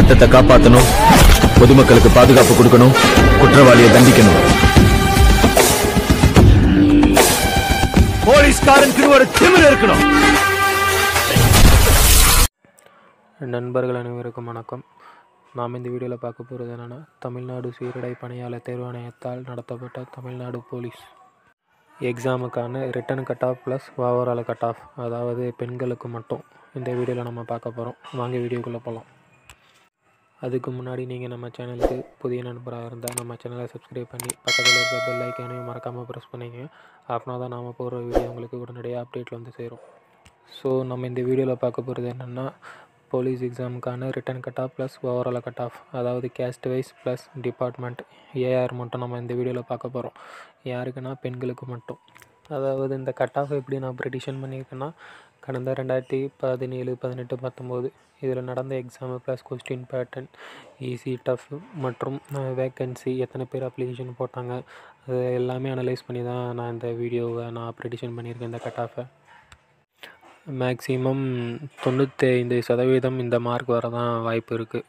சட்டத்தை காப்பாத்தணும் பொதுமக்களுக்கு பாதுகாப்பு கொடுக்கணும் குற்றவாளியை தண்டிக்கணும் போலீஸ்காரனுக்கு ஒரு திமிர் இருக்கணும் நண்பர்கள் அனைவருக்கும் வணக்கம் நாம் இந்த வீடியோவில் பார்க்க போகிறது என்னென்னா தமிழ்நாடு சீருடை பணியாளர் தேர்வாணையத்தால் நடத்தப்பட்ட தமிழ்நாடு போலீஸ் எக்ஸாமுக்கான written cut off plus overall cut off அதாவது பெண்களுக்கு மட்டும் இந்த வீடியோவில் நம்ம பார்க்க போகிறோம் வாங்க வீடியோக்குள்ளே போகலாம் அதுக்கு முன்னாடி நீங்கள் நம்ம சேனலுக்கு புதிய நண்பராக இருந்தால் நம்ம சேனலை சப்ஸ்கிரைப் பண்ணி பக்கத்தில் இருக்க பெல் ஐக்கானையும் மறக்காமல் ப்ரெஸ் பண்ணிங்க அப்படின்னா தான் நாம் போடுற வீடியோ உங்களுக்கு உடனடியாக அப்டேட்டில் வந்து சேரும் ஸோ நம்ம இந்த வீடியோவில் பார்க்க போகிறது என்னென்னா போலீஸ் எக்ஸாமுக்கான written cut off plus overall cut off அதாவது caste wise plus department AR மட்டும் நம்ம இந்த வீடியோவில் பார்க்க போகிறோம் யாருக்குன்னா பெண்களுக்கு மட்டும் அதாவது இந்த கட் ஆஃப் எப்படி நான் ப்ரெடிஷன் பண்ணியிருக்கேன்னா கடந்த ரெண்டாயிரத்தி பதினேழு பதினெட்டு பத்தொம்போது இதில் நடந்த exam plus question pattern easy tough மற்றும் வேக்கன்சி எத்தனை பேர் அப்ளிகேஷன் போட்டாங்க அது எல்லாமே அனலைஸ் பண்ணி தான் நான் இந்த வீடியோவை நான் ப்ரெடிஷன் பண்ணியிருக்கேன் இந்த கட் ஆஃபை மேக்ஸிமம் தொண்ணூத்தைந்து சதவீதம் இந்த மார்க் வர தான் வாய்ப்பு இருக்குது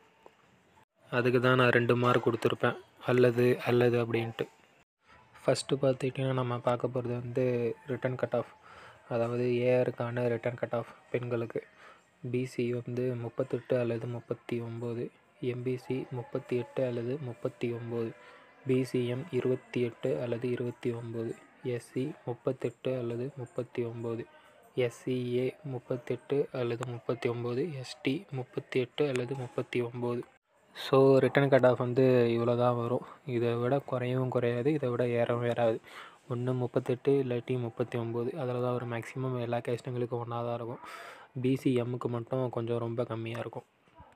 அதுக்கு தான் நான் ரெண்டு மார்க் கொடுத்துருப்பேன் அல்லது அல்லது அப்படின்ட்டு ஃபஸ்ட்டு பார்த்துக்கிட்டிங்கன்னா நம்ம பார்க்க போகிறது வந்து ரிட்டன் கட் ஆஃப் அதாவது ஏஆருக்கான ரிட்டன் கட் ஆஃப் பெண்களுக்கு பிசி வந்து முப்பத்தெட்டு அல்லது முப்பத்தி ஒம்பது எம்பிசி முப்பத்தி எட்டு அல்லது முப்பத்தி ஒம்பது பிசிஎம் இருபத்தி எட்டு அல்லது இருபத்தி ஒம்பது எஸ்சி முப்பத்தெட்டு அல்லது முப்பத்தி ஒம்பது எஸ்சிஏ முப்பத்தெட்டு அல்லது முப்பத்தி ஒம்பது எஸ்டி முப்பத்தி எட்டு அல்லது முப்பத்தி ஒம்பது ஸோ ரிட்டன் கட் ஆஃப் வந்து இவ்வளோ தான் வரும் இதை விட குறையவும் குறையாது இதை விட ஏறவும் ஏறாது ஒன்று முப்பத்தெட்டு இல்லாட்டி முப்பத்தி ஒம்பது அதில் தான் ஒரு மேக்ஸிமம் எல்லா கேஸ்ட்டுங்களுக்கும் ஒன்றா தான் இருக்கும் பிசிஎம்முக்கு மட்டும் கொஞ்சம் ரொம்ப கம்மியாக இருக்கும்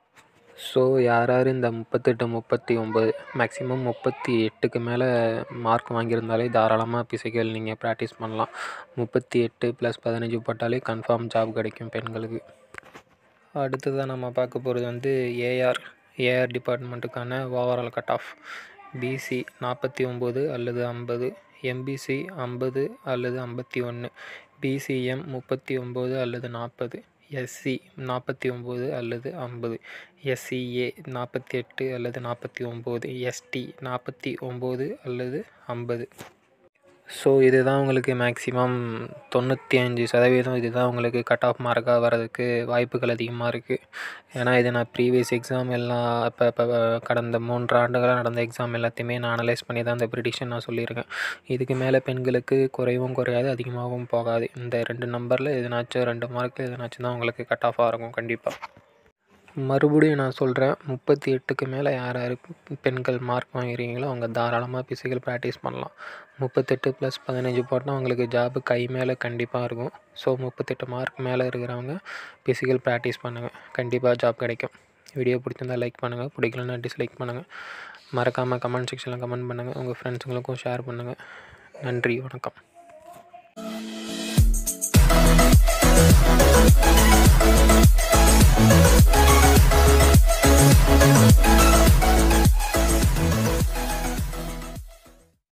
ஸோ யார் யார் இந்த முப்பத்தெட்டு முப்பத்தி ஒம்பது மேக்ஸிமம் முப்பத்தி எட்டுக்கு மேலே மார்க் வாங்கியிருந்தாலே தாராளமாக பிசிக்கல் நீங்கள் ப்ராக்டிஸ் பண்ணலாம் முப்பத்தி எட்டு ப்ளஸ் பதினஞ்சு போட்டாலே கன்ஃபார்ம் ஜாப் கிடைக்கும் பெண்களுக்கு அடுத்ததாக நம்ம பார்க்க போகிறது வந்து ஏஆர் ஏஆர் டிபார்ட்மெண்ட்டுக்கான ஓவரால் கட் ஆஃப் பிசி நாற்பத்தி ஒம்பது அல்லது ஐம்பது எம்பிசி ஐம்பது அல்லது ஐம்பத்தி ஒன்று பிசிஎம் முப்பத்தி ஒம்பது அல்லது நாற்பது எஸ்சி நாற்பத்தி ஒம்பது அல்லது ஐம்பது எஸ்சிஏ நாற்பத்தி எட்டு அல்லது நாற்பத்தி ஒம்பது எஸ்டி நாற்பத்தி ஒம்பது அல்லது ஐம்பது ஸோ இதுதான் உங்களுக்கு மேக்ஸிமம் தொண்ணூற்றி அஞ்சு சதவீதம் இதுதான் உங்களுக்கு கட் ஆஃப் மார்க்காக வர்றதுக்கு வாய்ப்புகள் அதிகமாக இருக்குது ஏன்னா இது நான் ப்ரீவியஸ் எக்ஸாம் எல்லாம் இப்போ இப்போ கடந்த மூன்று ஆண்டுகளாக நடந்த எக்ஸாம் எல்லாத்தையுமே நான் அனலைஸ் பண்ணி தான் இந்த ப்ரிடிஷன் நான் சொல்லியிருக்கேன் இதுக்கு மேலே பெண்களுக்கு குறைவும் குறையாது அதிகமாகவும் போகாது இந்த ரெண்டு நம்பரில் எதுனாச்சும் ரெண்டு மார்க்கில் எதுனாச்சும் தான் உங்களுக்கு கட் ஆஃபாக இருக்கும் கண்டிப்பாக மறுபடியும் நான் சொல்கிறேன் முப்பத்தி எட்டுக்கு மேலே யார் யார் பெண்கள் மார்க் வாங்குறீங்களோ அவங்க தாராளமாக பிசிக்கல் ப்ராக்டிஸ் பண்ணலாம் முப்பத்தெட்டு ப்ளஸ் பதினஞ்சு போட்டால் அவங்களுக்கு ஜாபு கை மேலே கண்டிப்பாக இருக்கும் ஸோ முப்பத்தெட்டு மார்க் மேலே இருக்கிறவங்க பிசிக்கல் ப்ராக்டிஸ் பண்ணுங்கள் கண்டிப்பாக ஜாப் கிடைக்கும் வீடியோ பிடிச்சிருந்தால் லைக் பண்ணுங்கள் பிடிக்கலன்னா டிஸ்லைக் பண்ணுங்கள் மறக்காமல் கமெண்ட் செக்ஷனில் கமெண்ட் பண்ணுங்கள் உங்கள் ஃப்ரெண்ட்ஸுங்களுக்கும் ஷேர் பண்ணுங்கள் நன்றி வணக்கம்